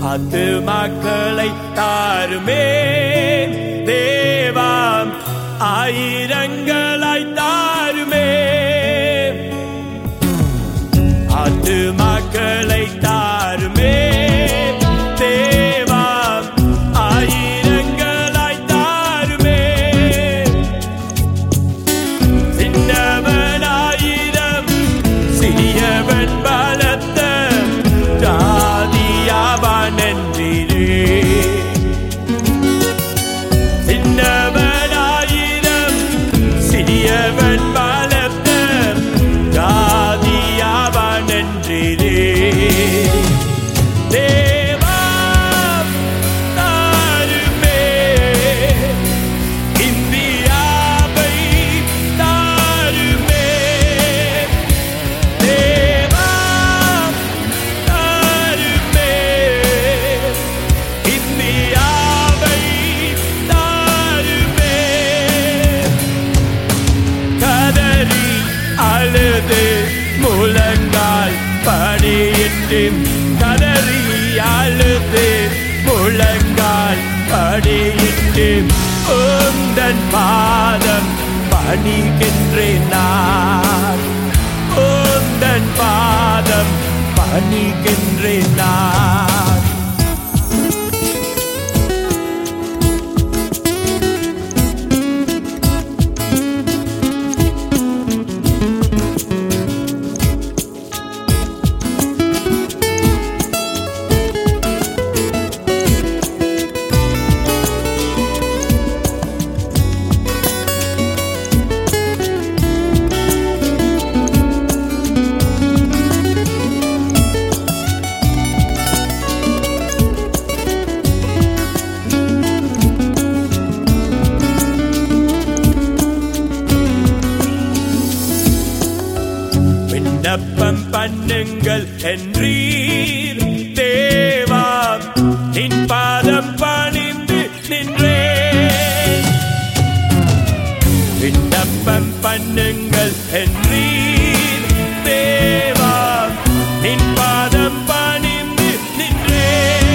ஆத்துமாக்களை தாருமே தேவாம் ஆயிரங்களாய் தாருமே ஆத்துமாக்களை தாருமே தேவாம் ஆயிரங்களாய் தாருமே சின்னவனாயிரம் சிறியவன் பலத்த ஜாதியாவான் என்றிரே சின்னவனாயிரம் சிறியவன் பலத்த ஜாதியாவான் என்றிரே தேவா தாருமே இந்தியாவை தாருமே தேவா தாருமே இந்தியாவை தாருமே கதறி அழுது முழங்கால் படியிட்டும் கதறி அழுது முழங்கால் படியிட்டும் உந்தன் பாதம் பணிகின்றேன் நான் உந்தன் பாதம் பணிகின்றேன் நான் விண்ணப்பம் பண்ணுங்கள் என்றீர் தேவா நின் பாதம் பணிந்து நின்றே விண்ணப்பம் பண்ணுங்கள் என்றீர் தேவா நின் பாதம் பணிந்து நின்றே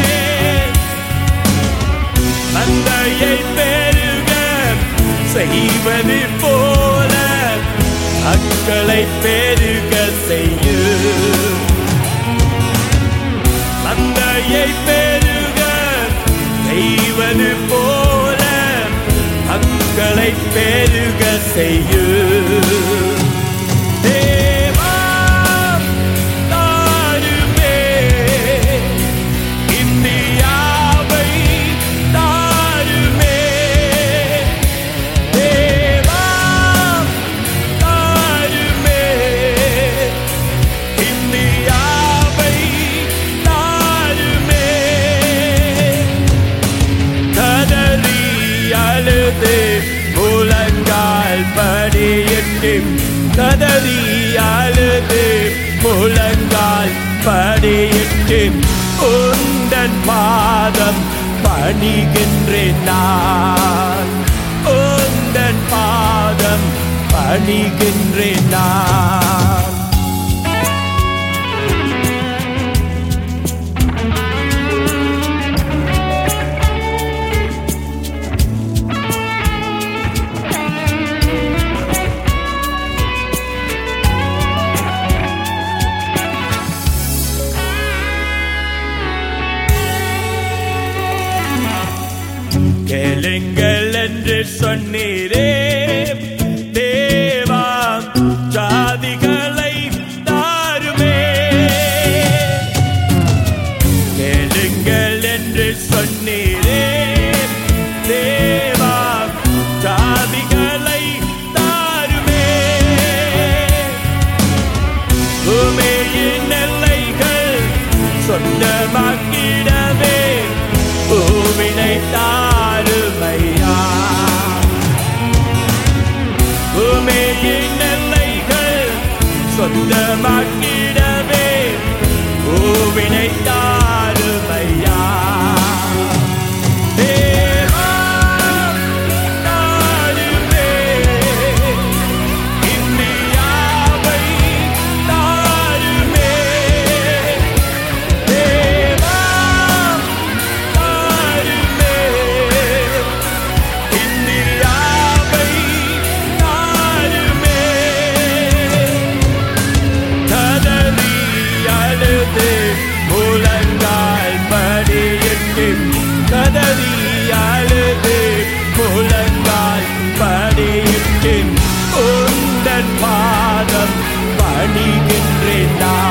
மந்தையை பெருக செய்வது போல மக்களை பெருக செய்யும் மந்தையை பெருக செய்வது போல மக்களை பெருக செய்யும் தேவா தாருமே இந்தியாவை தாருமே தேவா தாருமே இந்தியாவை தாருமே கதறி அழுது முழங்கால் படியிட்டும் கதறி அழுது முழங்கால் படியிட்டும் உந்தன் பாதம் பணிகின்றேன் நான் உந்தன் பாதம் பணிகின்றேன் நான் கேளுங்கள் என்று சொன்னீரே தேவா ஜாதிகளை தாருமே கேளுங்கள் என்று சொன்னீரே தேவா ஜாதிகளை தாருமே பூமியின் எல்லைகள் சொந்தமாக்கிடவே பூவினை தாருமையா பூமியின் எல்லைகள் சொந்தமாக்கிடவே பூவினை தாருமையா தேவா தாருமே இந்தியாவை தாருமே தேவா வேண்டாம்